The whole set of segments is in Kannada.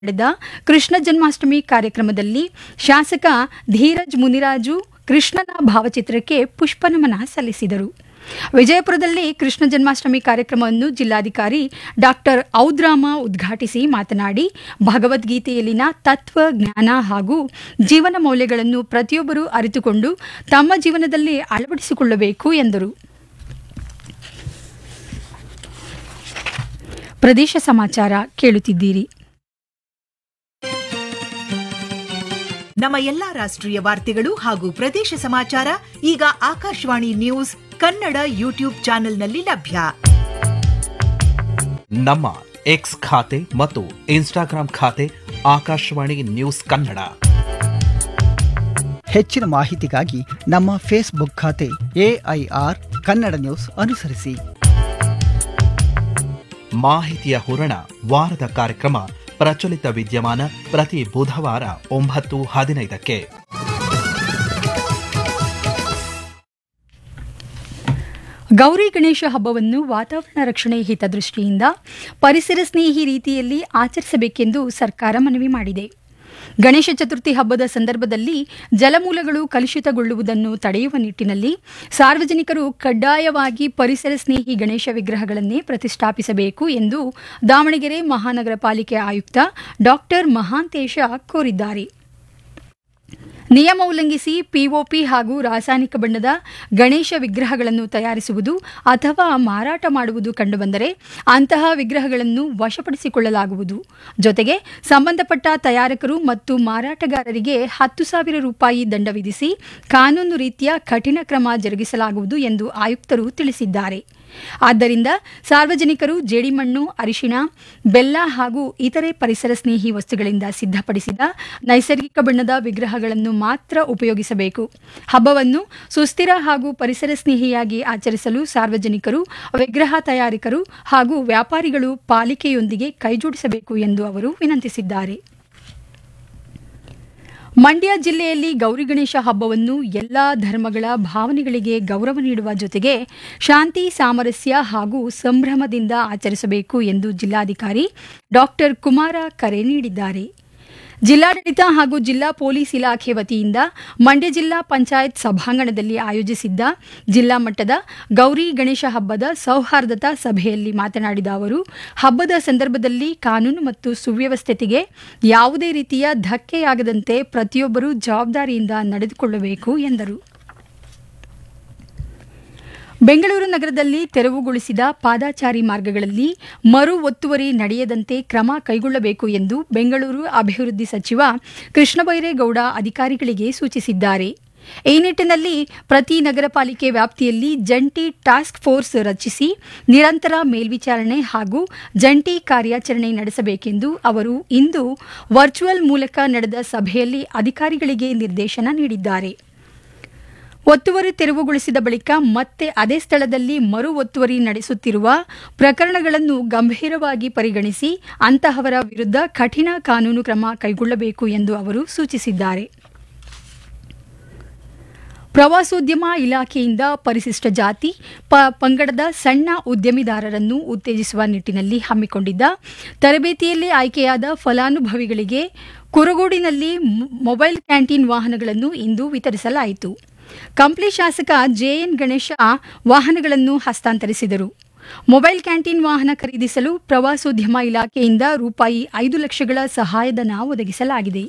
ನಡೆದ ಕೃಷ್ಣ ಜನ್ಮಾಷ್ಟಮಿ ಕಾರ್ಯಕ್ರಮದಲ್ಲಿ ಶಾಸಕ ಧೀರಜ್ ಮುನಿರಾಜು ಕೃಷ್ಣನ ಭಾವಚಿತ್ರಕ್ಕೆ ಪುಷ್ಪನಮನ ಸಲ್ಲಿಸಿದರು ವಿಜಯಪುರದಲ್ಲಿ ಕೃಷ್ಣ ಜನ್ಮಾಷ್ಟಮಿ ಕಾರ್ಯಕ್ರಮವನ್ನು ಜಿಲ್ಲಾಧಿಕಾರಿ ಡಾಕ್ಟರ್ ಔದ್ರಾಮ ಉದ್ಘಾಟಿಸಿ ಮಾತನಾಡಿ ಭಗವದ್ಗೀತೆಯಲ್ಲಿನ ತತ್ವ ಜ್ಞಾನ ಹಾಗೂ ಜೀವನ ಮೌಲ್ಯಗಳನ್ನು ಪ್ರತಿಯೊಬ್ಬರೂ ಅರಿತುಕೊಂಡು ತಮ್ಮ ಜೀವನದಲ್ಲಿ ಅಳವಡಿಸಿಕೊಳ್ಳಬೇಕು ಎಂದರು ಪ್ರದೇಶ ಸಮಾಚಾರ ಕೇಳುತ್ತಿದ್ದೀರಿ ನಮ್ಮ ಎಲ್ಲಾ ರಾಷ್ಟ್ರೀಯ ವಾರ್ತೆಗಳು ಹಾಗೂ ಪ್ರದೇಶ ಸಮಾಚಾರ ಈಗ ಆಕಾಶವಾಣಿ ನ್ಯೂಸ್ ಕನ್ನಡ ಯೂಟ್ಯೂಬ್ ಚಾನೆಲ್ನಲ್ಲಿ ಲಭ್ಯ ನಮ್ಮ ಎಕ್ಸ್ ಖಾತೆ ಮತ್ತು ಇನ್ಸ್ಟಾಗ್ರಾಂ ಖಾತೆ ಆಕಾಶವಾಣಿ ನ್ಯೂಸ್ ಕನ್ನಡ ಹೆಚ್ಚಿನ ಮಾಹಿತಿಗಾಗಿ ನಮ್ಮ ಫೇಸ್ಬುಕ್ ಖಾತೆ ಎಐಆರ್ ಕನ್ನಡ ನ್ಯೂಸ್ ಅನುಸರಿಸಿ ಮಾಹಿತಿಯ ಹೂರಣ ವಾರದ ಕಾರ್ಯಕ್ರಮ ಪ್ರಚಲಿತ ವಿದ್ಯಮಾನ ಪ್ರತಿ ಬುಧವಾರ ಒಂಬತ್ತು ಹದಿನೈದಕ್ಕೆ ಗೌರಿ ಗಣೇಶ ಹಬ್ಬವನ್ನು ವಾತಾವರಣ ರಕ್ಷಣೆ ಹಿತದೃಷ್ಟಿಯಿಂದ ಪರಿಸರ ಸ್ನೇಹಿ ರೀತಿಯಲ್ಲಿ ಆಚರಿಸಬೇಕೆಂದು ಸರ್ಕಾರ ಮನವಿ ಮಾಡಿದೆ ಗಣೇಶ ಚತುರ್ಥಿ ಹಬ್ಬದ ಸಂದರ್ಭದಲ್ಲಿ ಜಲಮೂಲಗಳು ಕಲುಷಿತಗೊಳ್ಳುವುದನ್ನು ತಡೆಯುವ ನಿಟ್ಟಿನಲ್ಲಿ ಸಾರ್ವಜನಿಕರು ಕಡ್ಡಾಯವಾಗಿ ಪರಿಸರ ಸ್ನೇಹಿ ಗಣೇಶ ವಿಗ್ರಹಗಳನ್ನೇ ಪ್ರತಿಷ್ಠಾಪಿಸಬೇಕು ಎಂದು ದಾವಣಗೆರೆ ಮಹಾನಗರ ಪಾಲಿಕೆ ಆಯುಕ್ತ ಡಾಕ್ಟರ್ ಮಹಾಂತೇಶ ಕೋರಿದ್ದಾರೆ ನಿಯಮ ಉಲ್ಲಂಘಿಸಿ ಪಿಒಪಿ ಹಾಗೂ ರಾಸಾಯನಿಕ ಬಣ್ಣದ ಗಣೇಶ ವಿಗ್ರಹಗಳನ್ನು ತಯಾರಿಸುವುದು ಅಥವಾ ಮಾರಾಟ ಮಾಡುವುದು ಕಂಡುಬಂದರೆ ಅಂತಹ ವಿಗ್ರಹಗಳನ್ನು ವಶಪಡಿಸಿಕೊಳ್ಳಲಾಗುವುದು ಜೊತೆಗೆ ಸಂಬಂಧಪಟ್ಟ ತಯಾರಕರು ಮತ್ತು ಮಾರಾಟಗಾರರಿಗೆ ಹತ್ತು ಸಾವಿರ ರೂಪಾಯಿ ದಂಡ ವಿಧಿಸಿ ಕಾನೂನು ರೀತಿಯ ಕಠಿಣ ಕ್ರಮ ಜರುಗಿಸಲಾಗುವುದು ಎಂದು ಆಯುಕ್ತರು ತಿಳಿಸಿದ್ದಾರೆ ಆದ್ದರಿಂದ ಸಾರ್ವಜನಿಕರು ಜೇಡಿಮಣ್ಣು ಅರಿಶಿಣ ಬೆಲ್ಲ ಹಾಗೂ ಇತರೆ ಪರಿಸರ ಸ್ನೇಹಿ ವಸ್ತುಗಳಿಂದ ಸಿದ್ಧಪಡಿಸಿದ ನೈಸರ್ಗಿಕ ಬಣ್ಣದ ವಿಗ್ರಹಗಳನ್ನು ಮಾತ್ರ ಉಪಯೋಗಿಸಬೇಕು ಹಬ್ಬವನ್ನು ಸುಸ್ಥಿರ ಹಾಗೂ ಪರಿಸರ ಸ್ನೇಹಿಯಾಗಿ ಆಚರಿಸಲು ಸಾರ್ವಜನಿಕರು ವಿಗ್ರಹ ತಯಾರಕರು ಹಾಗೂ ವ್ಯಾಪಾರಿಗಳು ಪಾಲಿಕೆಯೊಂದಿಗೆ ಕೈಜೋಡಿಸಬೇಕು ಎಂದು ಅವರು ವಿನಂತಿಸಿದ್ದಾರೆ ಮಂಡ್ಯ ಜಿಲ್ಲೆಯಲ್ಲಿ ಗೌರಿ ಗಣೇಶ ಹಬ್ಬವನ್ನು ಎಲ್ಲಾ ಧರ್ಮಗಳ ಭಾವನೆಗಳಿಗೆ ಗೌರವ ನೀಡುವ ಜೊತೆಗೆ ಶಾಂತಿ ಸಾಮರಸ್ಯ ಹಾಗೂ ಸಂಭ್ರಮದಿಂದ ಆಚರಿಸಬೇಕು ಎಂದು ಜಿಲ್ಲಾಧಿಕಾರಿ ಡಾಕ್ಟರ್ ಕುಮಾರ ಕರೆ ನೀಡಿದ್ದಾರೆ ಜಿಲ್ಲಾಡಳಿತ ಹಾಗೂ ಜಿಲ್ಲಾ ಪೊಲೀಸ್ ಇಲಾಖೆ ವತಿಯಿಂದ ಮಂಡ್ಯ ಜಿಲ್ಲಾ ಪಂಚಾಯತ್ ಸಭಾಂಗಣದಲ್ಲಿ ಆಯೋಜಿಸಿದ್ದ ಜಿಲ್ಲಾ ಮಟ್ಟದ ಗೌರಿ ಗಣೇಶ ಹಬ್ಬದ ಸೌಹಾರ್ದತಾ ಸಭೆಯಲ್ಲಿ ಮಾತನಾಡಿದ ಅವರು ಹಬ್ಬದ ಸಂದರ್ಭದಲ್ಲಿ ಕಾನೂನು ಮತ್ತು ಸುವ್ಯವಸ್ಥತೆಗೆ ಯಾವುದೇ ರೀತಿಯ ಧಕ್ಕೆಯಾಗದಂತೆ ಪ್ರತಿಯೊಬ್ಬರೂ ಜವಾಬ್ದಾರಿಯಿಂದ ನಡೆದುಕೊಳ್ಳಬೇಕು ಎಂದರು ಬೆಂಗಳೂರು ನಗರದಲ್ಲಿ ತೆರವುಗೊಳಿಸಿದ ಪಾದಾಚಾರಿ ಮಾರ್ಗಗಳಲ್ಲಿ ಮರು ಒತ್ತುವರಿ ನಡೆಯದಂತೆ ಕ್ರಮ ಕೈಗೊಳ್ಳಬೇಕು ಎಂದು ಬೆಂಗಳೂರು ಅಭಿವೃದ್ಧಿ ಸಚಿವ ಕೃಷ್ಣ ಬೈರೇಗೌಡ ಅಧಿಕಾರಿಗಳಿಗೆ ಸೂಚಿಸಿದ್ದಾರೆ ಈ ನಿಟ್ಟಿನಲ್ಲಿ ಪ್ರತಿ ನಗರ ಪಾಲಿಕೆ ವ್ಯಾಪ್ತಿಯಲ್ಲಿ ಜಂಟಿ ಟಾಸ್ಕ್ ಫೋರ್ಸ್ ರಚಿಸಿ ನಿರಂತರ ಮೇಲ್ವಿಚಾರಣೆ ಹಾಗೂ ಜಂಟಿ ಕಾರ್ಯಾಚರಣೆ ನಡೆಸಬೇಕೆಂದು ಅವರು ಇಂದು ವರ್ಚುವಲ್ ಮೂಲಕ ನಡೆದ ಸಭೆಯಲ್ಲಿ ಅಧಿಕಾರಿಗಳಿಗೆ ನಿರ್ದೇಶನ ನೀಡಿದ್ದಾರೆ ಒತ್ತುವರಿ ತೆರವುಗೊಳಿಸಿದ ಬಳಿಕ ಮತ್ತೆ ಅದೇ ಸ್ಥಳದಲ್ಲಿ ಮರು ಒತ್ತುವರಿ ನಡೆಸುತ್ತಿರುವ ಪ್ರಕರಣಗಳನ್ನು ಗಂಭೀರವಾಗಿ ಪರಿಗಣಿಸಿ ಅಂತಹವರ ವಿರುದ್ಧ ಕಠಿಣ ಕಾನೂನು ಕ್ರಮ ಕೈಗೊಳ್ಳಬೇಕು ಎಂದು ಅವರು ಸೂಚಿಸಿದ್ದಾರೆ ಪ್ರವಾಸೋದ್ಯಮ ಇಲಾಖೆಯಿಂದ ಪರಿಶಿಷ್ಟ ಜಾತಿ ಪ ಪಂಗಡದ ಸಣ್ಣ ಉದ್ಯಮಿದಾರರನ್ನು ಉತ್ತೇಜಿಸುವ ನಿಟ್ಟಿನಲ್ಲಿ ಹಮ್ಮಿಕೊಂಡಿದ್ದ ತರಬೇತಿಯಲ್ಲಿ ಆಯ್ಕೆಯಾದ ಫಲಾನುಭವಿಗಳಿಗೆ ಕುರಗೋಡಿನಲ್ಲಿ ಮೊಬೈಲ್ ಕ್ಯಾಂಟೀನ್ ವಾಹನಗಳನ್ನು ಇಂದು ವಿತರಿಸಲಾಯಿತು ಕಂಪ್ಲಿ ಶಾಸಕ ಜೆಎನ್ ಗಣೇಶ ವಾಹನಗಳನ್ನು ಹಸ್ತಾಂತರಿಸಿದರು ಮೊಬೈಲ್ ಕ್ಯಾಂಟೀನ್ ವಾಹನ ಖರೀದಿಸಲು ಪ್ರವಾಸೋದ್ಯಮ ಇಲಾಖೆಯಿಂದ ರೂಪಾಯಿ ಐದು ಲಕ್ಷಗಳ ಸಹಾಯಧನ ಒದಗಿಸಲಾಗಿದೆ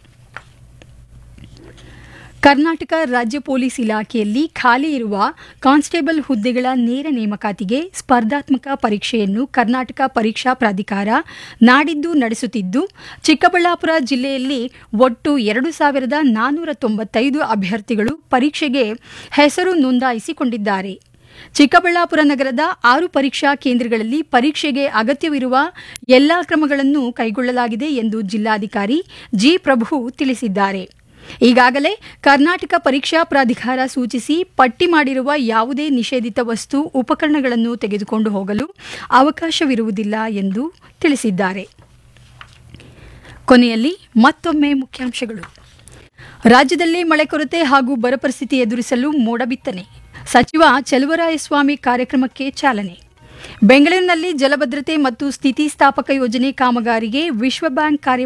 ಕರ್ನಾಟಕ ರಾಜ್ಯ ಪೊಲೀಸ್ ಇಲಾಖೆಯಲ್ಲಿ ಖಾಲಿ ಇರುವ ಕಾನ್ಸ್ಟೇಬಲ್ ಹುದ್ದೆಗಳ ನೇರ ನೇಮಕಾತಿಗೆ ಸ್ಪರ್ಧಾತ್ಮಕ ಪರೀಕ್ಷೆಯನ್ನು ಕರ್ನಾಟಕ ಪರೀಕ್ಷಾ ಪ್ರಾಧಿಕಾರ ನಾಡಿದ್ದು ನಡೆಸುತ್ತಿದ್ದು ಚಿಕ್ಕಬಳ್ಳಾಪುರ ಜಿಲ್ಲೆಯಲ್ಲಿ ಒಟ್ಟು ಎರಡು ಸಾವಿರದ ನಾನ್ನೂರ ತೊಂಬತ್ತೈದು ಅಭ್ಯರ್ಥಿಗಳು ಪರೀಕ್ಷೆಗೆ ಹೆಸರು ನೋಂದಾಯಿಸಿಕೊಂಡಿದ್ದಾರೆ ಚಿಕ್ಕಬಳ್ಳಾಪುರ ನಗರದ ಆರು ಪರೀಕ್ಷಾ ಕೇಂದ್ರಗಳಲ್ಲಿ ಪರೀಕ್ಷೆಗೆ ಅಗತ್ಯವಿರುವ ಎಲ್ಲಾ ಕ್ರಮಗಳನ್ನು ಕೈಗೊಳ್ಳಲಾಗಿದೆ ಎಂದು ಜಿಲ್ಲಾಧಿಕಾರಿ ಜಿ ಪ್ರಭು ತಿಳಿಸಿದ್ದಾರೆ ಈಗಾಗಲೇ ಕರ್ನಾಟಕ ಪರೀಕ್ಷಾ ಪ್ರಾಧಿಕಾರ ಸೂಚಿಸಿ ಪಟ್ಟಿ ಮಾಡಿರುವ ಯಾವುದೇ ನಿಷೇಧಿತ ವಸ್ತು ಉಪಕರಣಗಳನ್ನು ತೆಗೆದುಕೊಂಡು ಹೋಗಲು ಅವಕಾಶವಿರುವುದಿಲ್ಲ ಎಂದು ತಿಳಿಸಿದ್ದಾರೆ ಕೊನೆಯಲ್ಲಿ ಮತ್ತೊಮ್ಮೆ ಮುಖ್ಯಾಂಶಗಳು ರಾಜ್ಯದಲ್ಲಿ ಮಳೆ ಕೊರತೆ ಹಾಗೂ ಬರ ಪರಿಸ್ಥಿತಿ ಎದುರಿಸಲು ಮೋಡ ಬಿತ್ತನೆ ಸಚಿವ ಚಲುವರಾಯಸ್ವಾಮಿ ಕಾರ್ಯಕ್ರಮಕ್ಕೆ ಚಾಲನೆ ಬೆಂಗಳೂರಿನಲ್ಲಿ ಜಲಭದ್ರತೆ ಮತ್ತು ಸ್ಥಿತಿಸ್ಥಾಪಕ ಯೋಜನೆ ಕಾಮಗಾರಿಗೆ ವಿಶ್ವ ಬ್ಯಾಂಕ್ ಕಾರ್ಯ